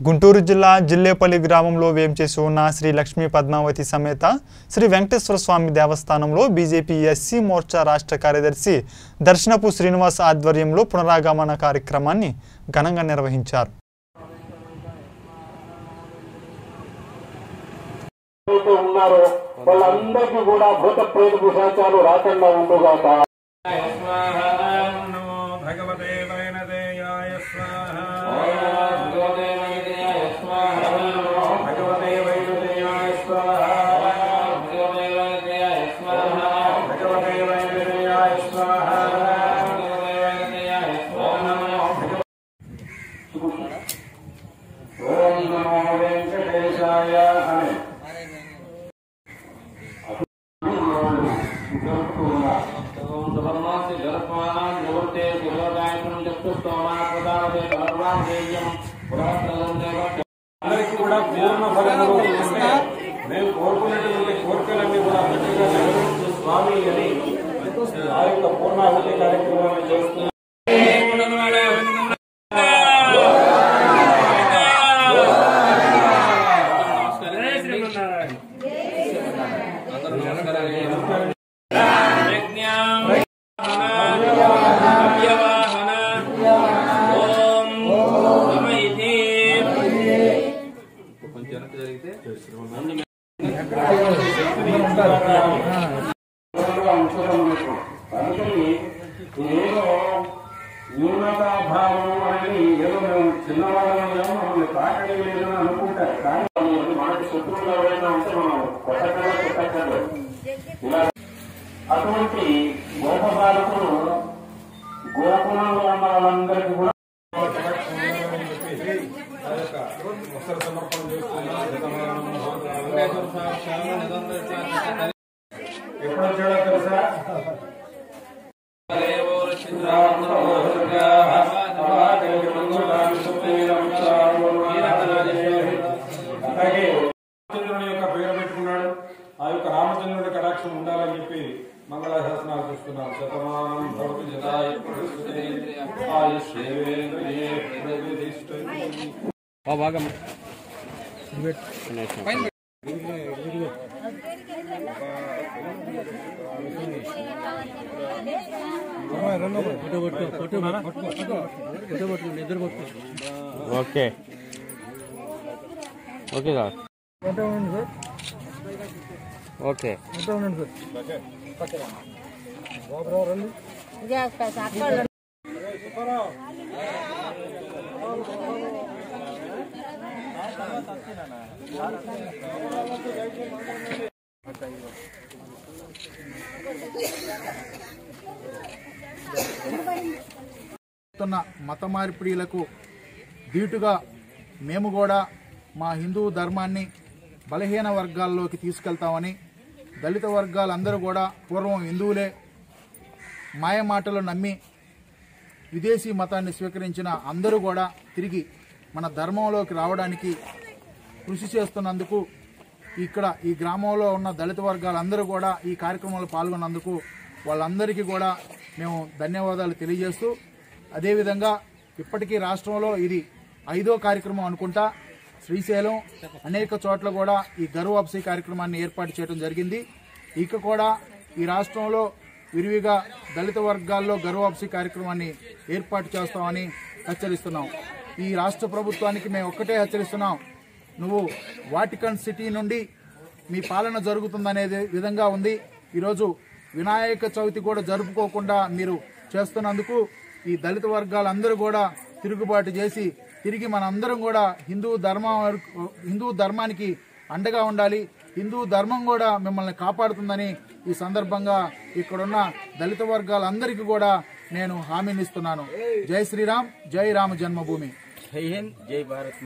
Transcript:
గుంటూరు జిల్లా జిల్లేపల్లి గ్రామంలో వేంచేసి ఉన్న శ్రీ లక్ష్మీ పద్మావతి సమేత శ్రీ వెంకటేశ్వర స్వామి దేవస్థానంలో బీజేపీ ఎస్సీ మోర్చా రాష్ట్ర కార్యదర్శి దర్శనపు శ్రీనివాస్ ఆధ్వర్యంలో పునరాగమన కార్యక్రమాన్ని ఘనంగా నిర్వహించారు ఎవరైతే ఉన్నారో వాళ్ళందరికీ కూడా భూత ప్రేత పిశాచాలు రాకుండా ఉండుగాక నమో భగవతే వైనదేయాయ స్వాహ భగవతే వైనదేయాయ స్వాహ భగవతే వైనదేయాయ స్వాహ ఓం నమో వెంకటేశాయ అని అందరికీ కూడా పూర్ణ ఫలములు ఉంటే మేము కోరుకున్నటువంటి కోరికలన్నీ కూడా గట్టిగా నెరవేర్చు స్వామి అని ఆ యొక్క పూర్ణాహుతి కార్యక్రమాన్ని చేస్తున్నాం దూరంగా ఉంచడం లేదు. అందుకని ఏదో న్యూనతాభావం అనేది ఏదో మేము చిన్నవాళ్ళమేమో మమ్మల్ని తాకడం లేదని అనుకుంటారు కానీ వాళ్ళు మనకి శత్రువులు ఎవరైనా ఉంటే మనం కొట్టకుండా కొట్టక్కర్లేదు ఇలా అటువంటి గోప బాలకులు గోకులంలో ఉన్న వాళ్ళందరికీ కూడా ఎప్పుడు వచ్చాడో తెలుసా అలాగే రామచంద్రుని యొక్క పేరు పెట్టుకున్నాడు ఆ యొక్క రామచంద్రుడి కటాక్షం ఉండాలని చెప్పి మంగళాశాసనాలు చూస్తున్నాం శతమానం భవతి జతాయ ప్రస్తుతే ఆయుష్యేవేంద్రియే ప్రతిష్టతి. ఓకే ఓకే సార్ ఓకే జరుగుతున్న మత మార్పిడిలకు ధీటుగా మేము కూడా మా హిందూ ధర్మాన్ని బలహీన వర్గాల్లోకి తీసుకెళ్తామని దళిత వర్గాలందరూ కూడా పూర్వం హిందువులే మాయ మాటలు నమ్మి విదేశీ మతాన్ని స్వీకరించిన అందరూ కూడా తిరిగి మన ధర్మంలోకి రావడానికి కృషి చేస్తున్నందుకు ఇక్కడ ఈ గ్రామంలో ఉన్న దళిత వర్గాలందరూ కూడా ఈ కార్యక్రమంలో పాల్గొన్నందుకు వాళ్ళందరికీ కూడా మేము ధన్యవాదాలు తెలియజేస్తూ అదేవిధంగా ఇప్పటికీ రాష్ట్రంలో ఇది ఐదో కార్యక్రమం అనుకుంటా శ్రీశైలం అనేక చోట్ల కూడా ఈ గర్వాప్సీ కార్యక్రమాన్ని ఏర్పాటు చేయడం జరిగింది ఇక కూడా ఈ రాష్ట్రంలో విరివిగా దళిత వర్గాల్లో గర్వాప్సీ కార్యక్రమాన్ని ఏర్పాటు చేస్తామని హెచ్చరిస్తున్నాం ఈ రాష్ట్ర ప్రభుత్వానికి మేము ఒక్కటే హెచ్చరిస్తున్నాం నువ్వు వాటికన్ సిటీ నుండి మీ పాలన జరుగుతుందనే విధంగా ఉంది ఈరోజు వినాయక చవితి కూడా జరుపుకోకుండా మీరు చేస్తున్నందుకు ఈ దళిత వర్గాలందరూ కూడా తిరుగుబాటు చేసి తిరిగి మనందరం కూడా హిందూ ధర్మం వరకు- హిందూ ధర్మానికి అండగా ఉండాలి హిందూ ధర్మం కూడా మిమ్మల్ని కాపాడుతుందని ఈ సందర్భంగా ఇక్కడున్న దళిత వర్గాలందరికీ కూడా నేను హామీనిస్తున్నాను జై శ్రీరామ్ జై రామ జన్మభూమి